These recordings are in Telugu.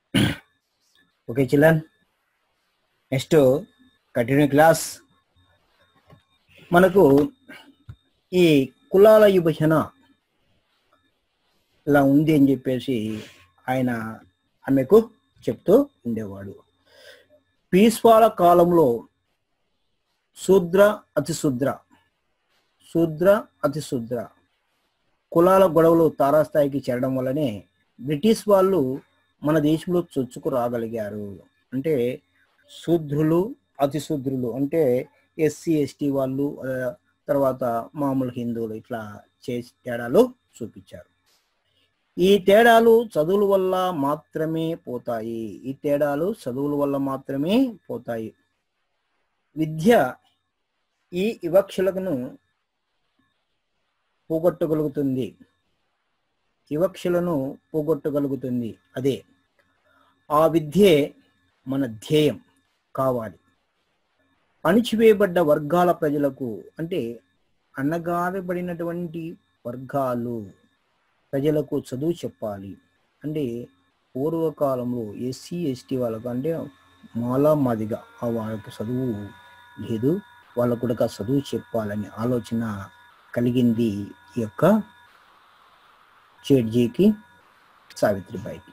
ఓకే చిల్లన్ నెక్స్ట్ కంటిన్యూ క్లాస్ మనకు ఈ కులాల విభజన ఇలా ఉంది అని చెప్పేసి ఆయన ఆమెకు చెప్తూ ఉండేవాడు పీస్వాల కాలంలో శూద్ర అతి శూద్ర శూద్ర అతి శూద్ర కులాల గొడవలు తారాస్థాయికి చేరడం వల్లనే బ్రిటిష్ వాళ్ళు మన దేశంలో చొచ్చుకు రాగలిగారు అంటే శూద్రులు అతి శూద్రులు అంటే ఎస్సీ ఎస్టీ వాళ్ళు ఆ, తర్వాత మామూలు హిందువులు ఇట్లా చేసి తేడాలు చూపించారు ఈ తేడాలు చదువుల వల్ల మాత్రమే పోతాయి ఈ తేడాలు చదువుల వల్ల మాత్రమే పోతాయి విద్య ఈ వివక్షలను పోగొట్టగలుగుతుంది వివక్షలను పోగొట్టగలుగుతుంది అదే ఆ విద్యే మన ధ్యేయం కావాలి అణిచివేయబడ్డ వర్గాల ప్రజలకు అంటే అన్నగారబడినటువంటి వర్గాలు ప్రజలకు చదువు చెప్పాలి అంటే పూర్వకాలంలో ఎస్సీ ఎస్టీ వాళ్ళకు అంటే మాలా మాదిగా ఆ వాళ్ళకి చదువు లేదు వాళ్ళకు కూడా చదువు చెప్పాలని ఆలోచన కలిగింది ఈ యొక్క చేడ్జీకి సావిత్రిబాయికి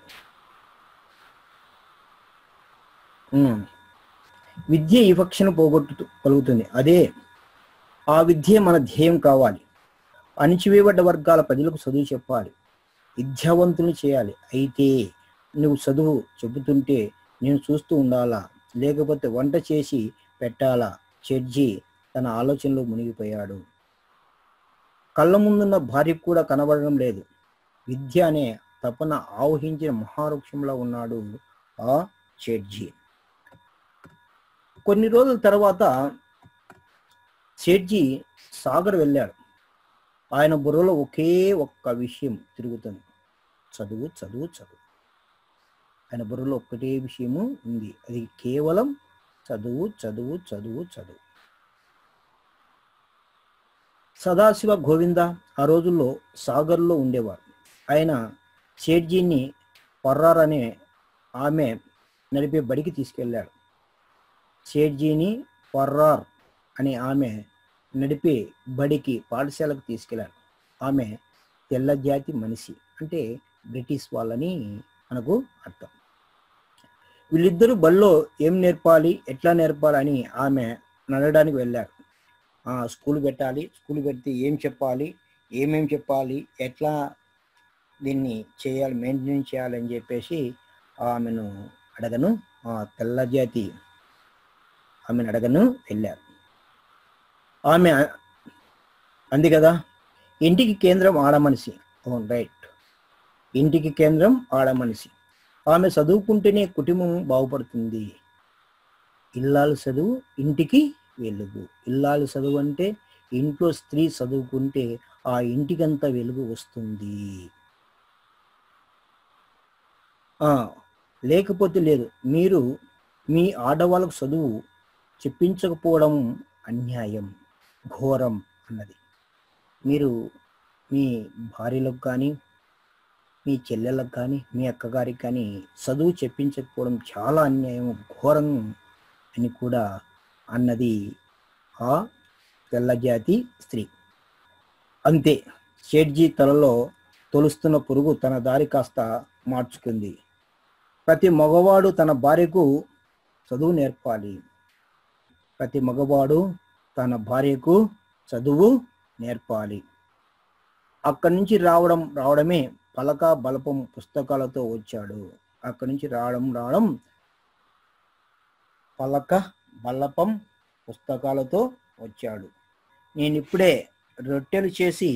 ఉమ్. విద్య ఈ పక్షను పోగొట్టు కలుగుతుంది అదే ఆ విద్య మన ధ్యేయం కావాలి అణిచివేయబడ్డ వర్గాల ప్రజలకు చదువు చెప్పాలి విద్యావంతులు చేయాలి అయితే నువ్వు చదువు చెబుతుంటే నేను చూస్తూ ఉండాలా లేకపోతే వంట చేసి పెట్టాలా చెడ్జి తన ఆలోచనలో మునిగిపోయాడు కళ్ళ ముందున్న భార్యకు కూడా కనబడడం లేదు విద్య అనే తపన ఆవహించిన మహావృక్షంలో ఉన్నాడు ఆ షేట్జీ కొన్ని రోజుల తర్వాత షేట్జీ సాగర్ వెళ్ళాడు ఆయన బుర్రలో ఒకే ఒక్క విషయం తిరుగుతుంది చదువు చదువు చదువు ఆయన బుర్రలో ఒక్కటే విషయము ఉంది అది కేవలం చదువు చదువు చదువు చదువు సదాశివ గోవింద ఆ రోజుల్లో సాగర్లో ఉండేవారు ఆయన షేట్జీని పర్రార్ అనే ఆమె నడిపే బడికి తీసుకెళ్ళాడు షేట్జీని పర్రార్ అనే ఆమె నడిపే బడికి పాఠశాలకు తీసుకెళ్ళాడు ఆమె తెల్ల జాతి మనిషి అంటే బ్రిటిష్ వాళ్ళని మనకు అర్థం వీళ్ళిద్దరూ బడిలో ఏం నేర్పాలి ఎట్లా నేర్పాలి అని ఆమె నడడానికి వెళ్ళారు ఆ, స్కూల్ పెట్టాలి స్కూల్ పెడితే ఏం చెప్పాలి ఏమేం చెప్పాలి ఎట్లా దీన్ని చేయాలి మెయింటైన్ చేయాలని చెప్పేసి ఆమెను అడగను ఆ తెల్ల జాతి ఆమెను అడగను వెళ్ళారు ఆమె అంది కదా ఇంటికి కేంద్రం ఆడమనిషి అవును రైట్ ఇంటికి కేంద్రం ఆడమనిషి ఆమె చదువుకుంటేనే కుటుంబం బాగుపడుతుంది ఇల్లాలు చదువు ఇంటికి వెలుగు ఇల్లాలు చదువు అంటే ఇంట్లో స్త్రీ చదువుకుంటే ఆ ఇంటికంతా వెలుగు వస్తుంది ఆ, లేకపోతే లేదు మీరు మీ ఆడవాళ్ళకు చదువు చెప్పించకపోవడం అన్యాయం ఘోరం అన్నది మీరు మీ భార్యలకు కానీ మీ చెల్లెలకు కానీ మీ అక్కగారికి కానీ చదువు చెప్పించకపోవడం చాలా అన్యాయం ఘోరం అని కూడా అన్నది ఆ తెల్లజాతి స్త్రీ అంతే షేడ్జీ తలలో తొలుస్తున్న పురుగు తన దారి కాస్త మార్చుకుంది ప్రతి మగవాడు తన భార్యకు చదువు నేర్పాలి ప్రతి మగవాడు తన భార్యకు చదువు నేర్పాలి అక్కడి నుంచి రావడం రావడమే పలక బలపం పుస్తకాలతో వచ్చాడు అక్కడి నుంచి రావడం రావడం పలక బలపం పుస్తకాలతో వచ్చాడు నేను ఇప్పుడే రొట్టెలు చేసి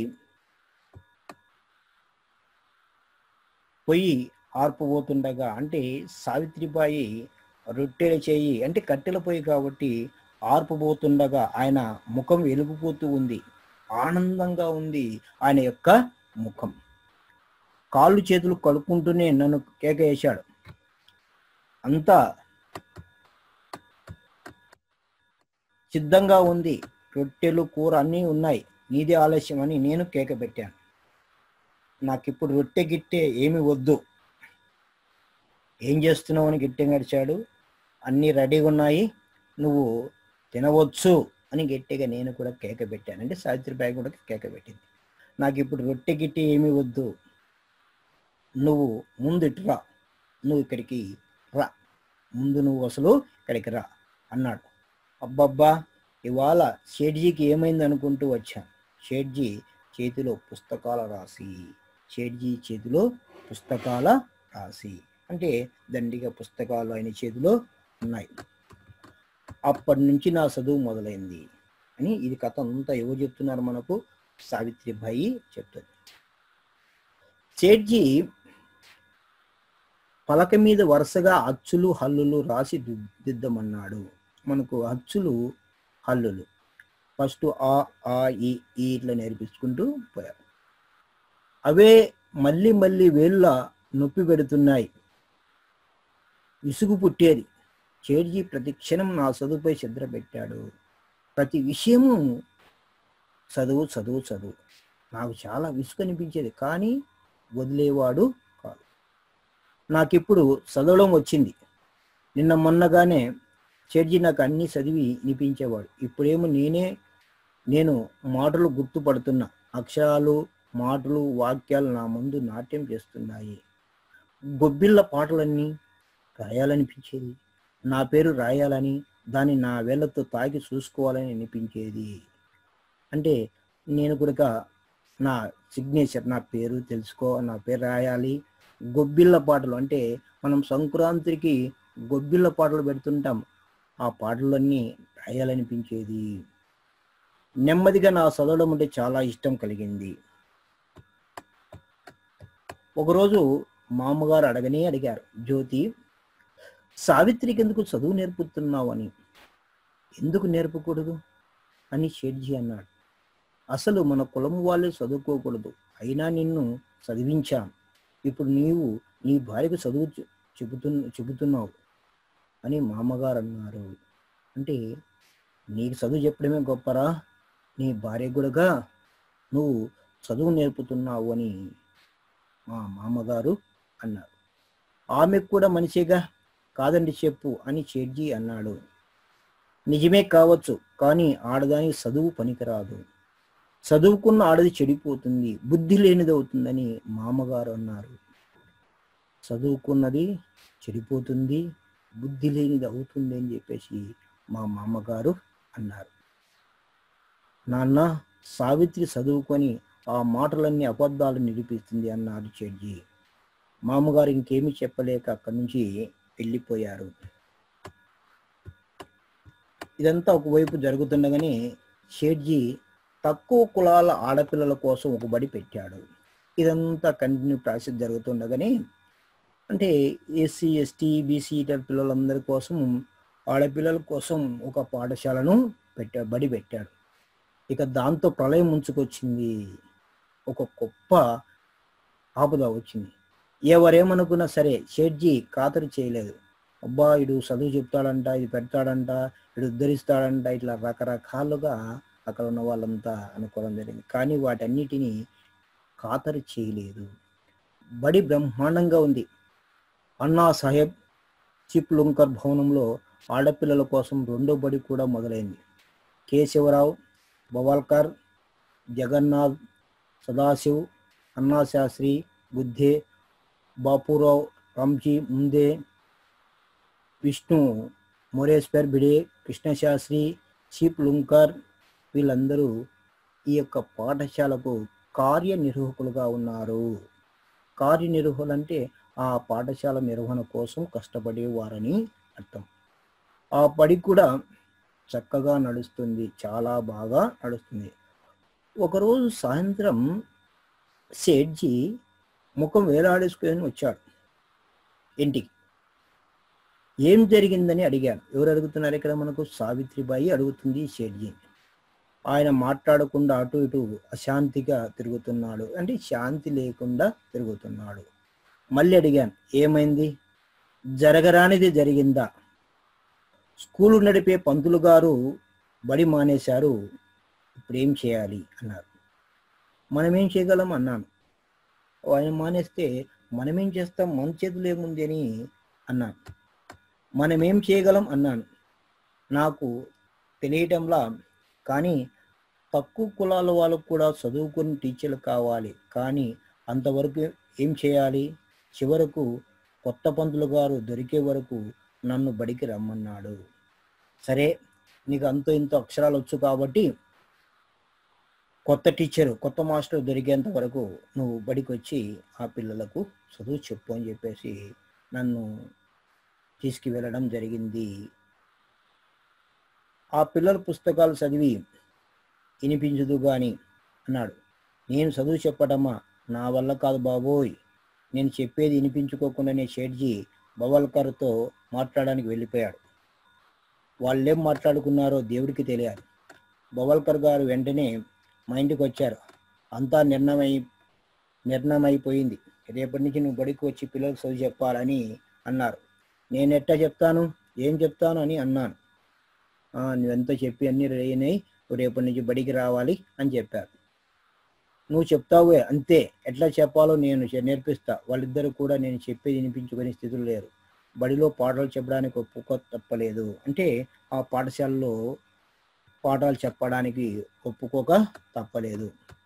పొయ్యి ఆర్పబోతుండగా అంటే సావిత్రిబాయి రొట్టెలు చేయి అంటే కట్టెల పొయ్యి కాబట్టి ఆర్పబోతుండగా ఆయన ముఖం వెలుగుపోతూ ఉంది ఆనందంగా ఉంది ఆయన యొక్క ముఖం కాళ్ళు చేతులు కడుక్కుంటూనే నన్ను కేక వేశాడు అంతా సిద్ధంగా ఉంది రొట్టెలు కూర అన్నీ ఉన్నాయి నీదే ఆలస్యం అని నేను కేక పెట్టాను నాకు ఇప్పుడు రొట్టె గిట్టె ఏమి వద్దు ఏం చేస్తున్నావు అని గట్టిగా అడిచాడు అన్నీ రెడీగా ఉన్నాయి నువ్వు తినవచ్చు అని గట్టిగా నేను కూడా కేక పెట్టాను అంటే సావిత్రిబాయి కూడా కేక పెట్టింది నాకు ఇప్పుడు రొట్టె గిట్టి ఏమీ వద్దు నువ్వు ముందు ఇటు రా నువ్వు ఇక్కడికి రా ముందు నువ్వు అసలు ఇక్కడికి రా అన్నాడు అబ్బబ్బా ఇవాళ షేడ్జీకి ఏమైంది అనుకుంటూ వచ్చాను షేడ్జీ చేతిలో పుస్తకాల రాసి షేడ్జీ చేతిలో పుస్తకాల రాసి అంటే దండిగా పుస్తకాలు ఆయన చేతిలో ఉన్నాయి అప్పటి నుంచి నా చదువు మొదలైంది అని ఇది కథ అంతా ఎవరు చెప్తున్నారు మనకు సావిత్రిబాయి చెప్తుంది సేట్జీ పలక మీద వరుసగా అచ్చులు హల్లులు రాసి దిద్- దిద్దమన్నాడు మనకు అచ్చులు హల్లులు ఫస్ట్ ఆ ఆ ఈ ఈ ఇట్లా నేర్పించుకుంటూ పోయారు అవే మళ్ళీ మళ్ళీ వేళ్ళ నొప్పి పెడుతున్నాయి విసుగు పుట్టేది చేర్జీ ప్రతి క్షణం నా చదువుపై శ్రద్ధ పెట్టాడు ప్రతి విషయము చదువు చదువు చదువు నాకు చాలా విసుగు అనిపించేది కానీ వదిలేవాడు కాదు నాకు ఇప్పుడు చదవడం వచ్చింది నిన్న మొన్నగానే చేర్జీ నాకు అన్ని చదివి వినిపించేవాడు ఇప్పుడేమో నేనే నేను మాటలు గుర్తుపడుతున్నా అక్షరాలు మాటలు వాక్యాలు నా ముందు నాట్యం చేస్తున్నాయి గొబ్బిళ్ళ పాటలన్నీ రాయాలనిపించేది నా పేరు రాయాలని దాన్ని నా వేళ్లతో తాకి చూసుకోవాలని అనిపించేది అంటే నేను కూడా నా సిగ్నేచర్ నా పేరు తెలుసుకో నా పేరు రాయాలి గొబ్బిళ్ళ పాటలు అంటే మనం సంక్రాంతికి గొబ్బిళ్ళ పాటలు పెడుతుంటాం ఆ పాటలన్నీ రాయాలనిపించేది నెమ్మదిగా నా చదవడం అంటే చాలా ఇష్టం కలిగింది ఒకరోజు మామగారు అడగనే అడిగారు జ్యోతి సావిత్రికి ఎందుకు చదువు నేర్పుతున్నావు అని ఎందుకు నేర్పకూడదు అని షేడ్జీ అన్నాడు అసలు మన కులం వాళ్ళే చదువుకోకూడదు అయినా నిన్ను చదివించాం ఇప్పుడు నీవు నీ భార్యకు చదువు చె- చెబుతు చెబుతున్నావు అని మామగారు అన్నారు అంటే నీకు చదువు చెప్పడమే గొప్పరా నీ భార్య కూడా నువ్వు చదువు నేర్పుతున్నావు అని మా మామగారు అన్నారు ఆమెకు కూడా మనిషిగా కాదండి చెప్పు అని షెడ్జీ అన్నాడు నిజమే కావచ్చు కానీ ఆడదానికి చదువు పనికిరాదు చదువుకున్న ఆడది చెడిపోతుంది బుద్ధి లేనిది అవుతుందని మామగారు అన్నారు చదువుకున్నది చెడిపోతుంది బుద్ధి లేనిది అవుతుంది అని చెప్పేసి మా మామగారు అన్నారు నాన్న సావిత్రి చదువుకొని ఆ మాటలన్నీ అబద్ధాలు నిరూపిస్తుంది అన్నారు చెడ్జీ మామగారు ఇంకేమీ చెప్పలేక అక్కడి నుంచి వెళ్ళిపోయారు ఇదంతా ఒకవైపు జరుగుతుండగానే షేడ్జీ తక్కువ కులాల ఆడపిల్లల కోసం ఒక బడి పెట్టాడు ఇదంతా కంటిన్యూ ప్రాసెస్ జరుగుతుండగానే అంటే ఎస్సీ ఎస్టీ బీసీ ఇతర పిల్లలందరి కోసం ఆడపిల్లల కోసం ఒక పాఠశాలను పెట్టా బడి పెట్టాడు ఇక దాంతో ప్రళయం ముంచుకొచ్చింది ఒక గొప్ప ఆపద వచ్చింది ఎవరేమనుకున్నా సరే షేడ్జీ ఖాతరు చేయలేదు అబ్బా ఇడు చదువు చెప్తాడంట ఇది పెడతాడంట ఇడు ఉద్ధరిస్తాడంట ఇట్లా రకరకాలుగా అక్కడ ఉన్న వాళ్ళంతా అనుకోవడం జరిగింది కానీ వాటన్నిటినీ ఖాతరు చేయలేదు బడి బ్రహ్మాండంగా ఉంది అన్నా సాహెబ్ చిప్ లుంకర్ భవనంలో ఆడపిల్లల కోసం రెండో బడి కూడా మొదలైంది కేశవరావు బవాల్కర్ జగన్నాథ్ సదాశివ్ అన్నాశాస్త్రి బుద్ధే బాపురావు రామ్జీ ముందే విష్ణు మొరేశ్వర్ బిడే కృష్ణశాస్త్రి చీప్ లుంకర్ వీళ్ళందరూ ఈ యొక్క పాఠశాలకు కార్యనిర్వాహకులుగా ఉన్నారు కార్యనిర్వహులు అంటే ఆ పాఠశాల నిర్వహణ కోసం కష్టపడేవారని అర్థం ఆ పడి కూడా చక్కగా నడుస్తుంది చాలా బాగా నడుస్తుంది ఒకరోజు సాయంత్రం సేట్జీ ముఖం వేలాడేసుకొని వచ్చాడు ఇంటికి ఏం జరిగిందని అడిగాను ఎవరు అడుగుతున్నారు ఇక్కడ మనకు సావిత్రిబాయి అడుగుతుంది షేడ్జీ ఆయన మాట్లాడకుండా అటు ఇటు అశాంతిగా తిరుగుతున్నాడు అంటే శాంతి లేకుండా తిరుగుతున్నాడు మళ్ళీ అడిగాను ఏమైంది జరగరానిది జరిగిందా స్కూలు నడిపే పంతులు గారు బడి మానేశారు ఇప్పుడు ఏం చేయాలి అన్నారు మనం ఏం చేయగలం అన్నాను ఆయన మానేస్తే మనమేం చేస్తాం మన చేతులు ఏముంది అని అన్నాను మనమేం చేయగలం అన్నాను నాకు తెలియటంలా కానీ తక్కువ కులాల వాళ్ళకు కూడా చదువుకుని టీచర్లు కావాలి కానీ అంతవరకు ఏం చేయాలి చివరకు కొత్త పంతులు గారు దొరికే వరకు నన్ను బడికి రమ్మన్నాడు సరే నీకు అంతో ఇంతో అక్షరాలు వచ్చు కాబట్టి కొత్త టీచరు కొత్త మాస్టర్ దొరికేంత వరకు నువ్వు బడికి వచ్చి ఆ పిల్లలకు చదువు చెప్పు అని చెప్పేసి నన్ను తీసుకువెళ్ళడం జరిగింది ఆ పిల్లల పుస్తకాలు చదివి వినిపించదు కానీ అన్నాడు నేను చదువు చెప్పటమ్మా నా వల్ల కాదు బాబోయ్ నేను చెప్పేది వినిపించుకోకుండానే షేడ్జీ బవల్కర్తో మాట్లాడడానికి వెళ్ళిపోయాడు వాళ్ళేం మాట్లాడుకున్నారో దేవుడికి తెలియాలి బవల్కర్ గారు వెంటనే మా ఇంటికి వచ్చారు అంతా నిర్ణయమై నిర్ణయం అయిపోయింది రేపటి నుంచి నువ్వు బడికి వచ్చి పిల్లలకు చదువు చెప్పాలని అన్నారు నేను ఎట్టా చెప్తాను ఏం చెప్తాను అని అన్నాను "ఆ, నువ్వెంతో చెప్పి అన్ని రెడీ అయినాయి నువ్వు రేపటి నుంచి బడికి రావాలి అని చెప్పారు నువ్వు చెప్తావే అంతే ఎట్లా చెప్పాలో నేను చె- నేర్పిస్తా వాళ్ళిద్దరు కూడా నేను చెప్పేది వినిపించుకునే స్థితిలో లేరు బడిలో పాటలు చెప్పడానికి ఒప్పుకో తప్పలేదు అంటే ఆ పాఠశాలలో పాఠాలు చెప్పడానికి ఒప్పుకోక తప్పలేదు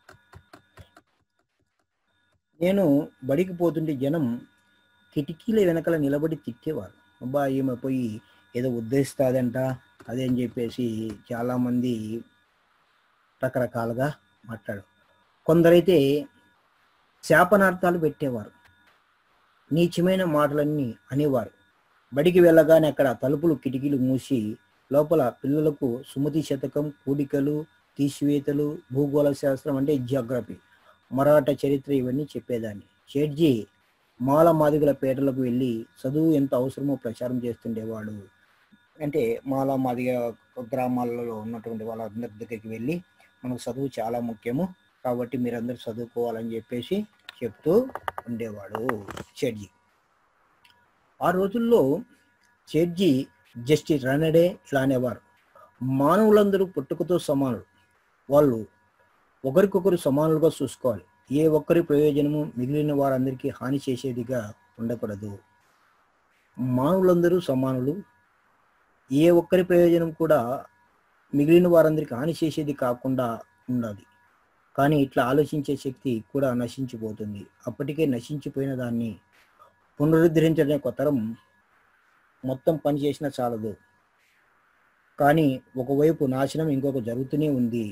నేను బడికి పోతుంటే జనం కిటికీల వెనకాల నిలబడి తిట్టేవారు అబ్బా ఈమె పోయి ఏదో ఉద్దేశిస్తాదంట అదని చెప్పేసి చాలామంది రకరకాలుగా మాట్లాడు కొందరైతే శాపనార్థాలు పెట్టేవారు నీచమైన మాటలన్నీ అనేవారు బడికి వెళ్ళగానే అక్కడ తలుపులు కిటికీలు మూసి లోపల పిల్లలకు సుమతి శతకం కూడికలు తీసివేతలు భూగోళ శాస్త్రం అంటే జియోగ్రఫీ మరాఠా చరిత్ర ఇవన్నీ చెప్పేదాన్ని షేడ్జీ మాల మాదిగల పేటలకు వెళ్ళి చదువు ఎంత అవసరమో ప్రచారం చేస్తుండేవాడు అంటే మాల మాదిగ గ్రామాలలో ఉన్నటువంటి వాళ్ళందరి దగ్గరికి వెళ్ళి మనకు చదువు చాలా ముఖ్యము కాబట్టి మీరందరూ చదువుకోవాలని చెప్పేసి చెప్తూ ఉండేవాడు షెడ్జీ ఆ రోజుల్లో షెడ్జీ జస్టిస్ రనడే ఇలా అనేవారు మానవులందరూ పుట్టుకతో సమానులు వాళ్ళు ఒకరికొకరు సమానులుగా చూసుకోవాలి ఏ ఒక్కరి ప్రయోజనము మిగిలిన వారందరికీ హాని చేసేదిగా ఉండకూడదు మానవులందరూ సమానులు ఏ ఒక్కరి ప్రయోజనం కూడా మిగిలిన వారందరికీ హాని చేసేది కాకుండా ఉండాలి కానీ ఇట్లా ఆలోచించే శక్తి కూడా నశించిపోతుంది అప్పటికే నశించిపోయిన దాన్ని పునరుద్ధరించడం కొత్తరం మొత్తం పని చేసినా చాలదు కానీ ఒకవైపు నాశనం ఇంకొక జరుగుతూనే ఉంది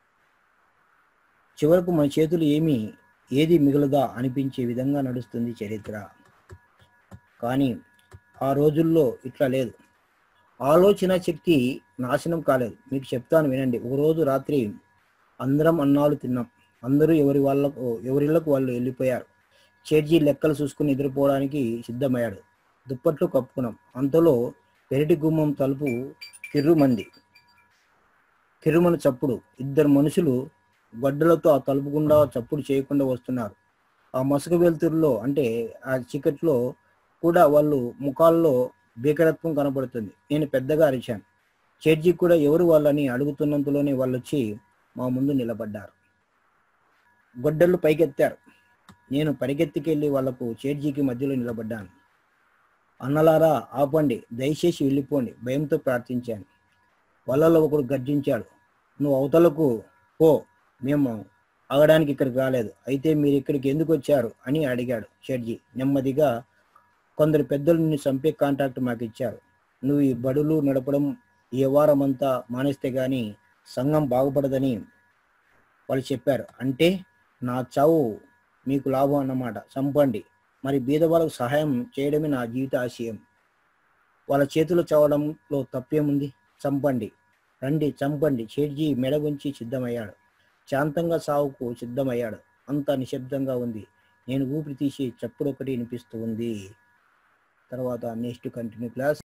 చివరకు మన చేతులు ఏమి ఏది మిగులుదా అనిపించే విధంగా నడుస్తుంది చరిత్ర కానీ ఆ రోజుల్లో ఇట్లా లేదు ఆలోచన శక్తి నాశనం కాలేదు మీకు చెప్తాను వినండి ఒక రోజు రాత్రి అందరం అన్నాలు తిన్నాం అందరూ ఎవరి వాళ్ళకు ఎవరిళ్ళకు వాళ్ళు వెళ్ళిపోయారు చేర్జీ లెక్కలు చూసుకుని నిద్రపోవడానికి సిద్ధమయ్యాడు దుప్పట్లు కప్పుకున్నాం అంతలో పెరటి గుమ్మం తలుపు కిర్రుమంది కిర్రుమని చప్పుడు ఇద్దరు మనుషులు గడ్డలతో ఆ తలుపు గుండా చప్పుడు చేయకుండా వస్తున్నారు ఆ మసక వెలుతురులో అంటే ఆ చీకట్లో కూడా వాళ్ళు ముఖాల్లో భీకరత్వం కనబడుతుంది నేను పెద్దగా అరిచాను చేర్జీ కూడా ఎవరు వాళ్ళని అడుగుతున్నంతలోనే వాళ్ళు వచ్చి మా ముందు నిలబడ్డారు గొడ్డళ్ళు పైకెత్తారు నేను పరిగెత్తికెళ్ళి వాళ్లకు చేర్జీకి మధ్యలో నిలబడ్డాను అన్నలారా ఆపండి దయచేసి వెళ్ళిపోండి భయంతో ప్రార్థించాను వాళ్ళలో ఒకడు గర్జించాడు నువ్వు అవతలకు పో మేము ఆగడానికి ఇక్కడికి రాలేదు అయితే మీరు ఇక్కడికి ఎందుకు వచ్చారు అని అడిగాడు షెడ్జీ నెమ్మదిగా కొందరు పెద్దలు నిన్ను చంపే కాంట్రాక్ట్ మాకు ఇచ్చారు నువ్వు ఈ బడులు నడపడం ఈ వారం అంతా మానేస్తే గాని సంఘం బాగుపడదని వాళ్ళు చెప్పారు అంటే నా చావు మీకు లాభం అన్నమాట చంపండి మరి బీద వాళ్ళకు సహాయం చేయడమే నా జీవిత ఆశయం వాళ్ళ చేతులు చావడంలో తప్పేముంది చంపండి రండి చంపండి షేడ్జీ మెడ ఉంచి సిద్ధమయ్యాడు శాంతంగా సావుకు సిద్ధమయ్యాడు అంతా నిశ్శబ్దంగా ఉంది నేను ఊపిరి తీసి చప్పుడు ఒకటి వినిపిస్తూ ఉంది తర్వాత నెక్స్ట్ కంటిన్యూ క్లాస్